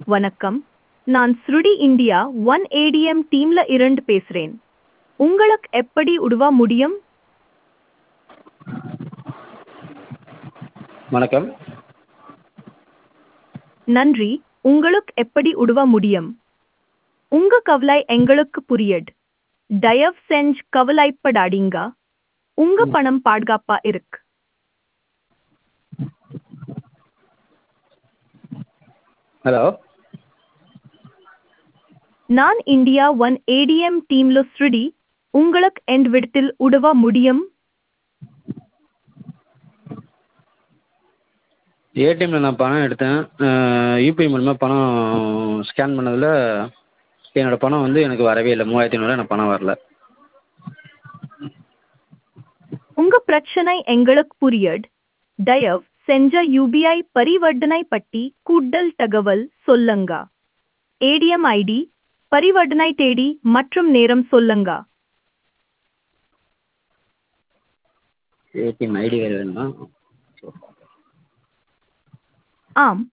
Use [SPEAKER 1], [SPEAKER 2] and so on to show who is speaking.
[SPEAKER 1] வணக்கம் நான் ஸ்ருடி இந்தியா ஒன் ஏடிஎம் டீம்ல இருந்து பேசுறேன் உங்களுக்கு எப்படி உதவ முடியும்
[SPEAKER 2] வணக்கம்
[SPEAKER 1] நன்றி உங்களுக்கு எப்படி உதவ முடியும் உங்க கவலை எங்களுக்கு புரியுது தயவு செஞ்சு கவலைப்படாதீங்க உங்க பணம் பாதுகாப்பா இருக்கு
[SPEAKER 2] ஹலோ
[SPEAKER 1] நான் இந்தியா ஒன் ஏடிஎம் டீம்ல ஸ்ருடி உங்களுக்கு எந்த விடத்தில் உதவ முடியும்
[SPEAKER 2] ஏடிஎம்ல நான் பணம் எடுத்தேன் யூபிஐ மூலமா பணம் ஸ்கேன் பண்ணதில் என்னோட பணம் வந்து எனக்கு வரவே இல்லை மூவாயிரத்தி ஐநூறுரூவா எனக்கு பணம் வரல
[SPEAKER 1] உங்க பிரச்சனை எங்களுக்கு புரியுது தயவு செஞ்ச யூபிஐ பரிவர்த்தனை பற்றி கூடுதல் தகவல் சொல்லுங்க ஏடிஎம் ஐடி பரிவர்த்தனை தேதி மற்றும் நேரம் சொல்லுங்க
[SPEAKER 2] ஏடிஎம் ஐடி வேறு வேணுமா
[SPEAKER 1] ஆம்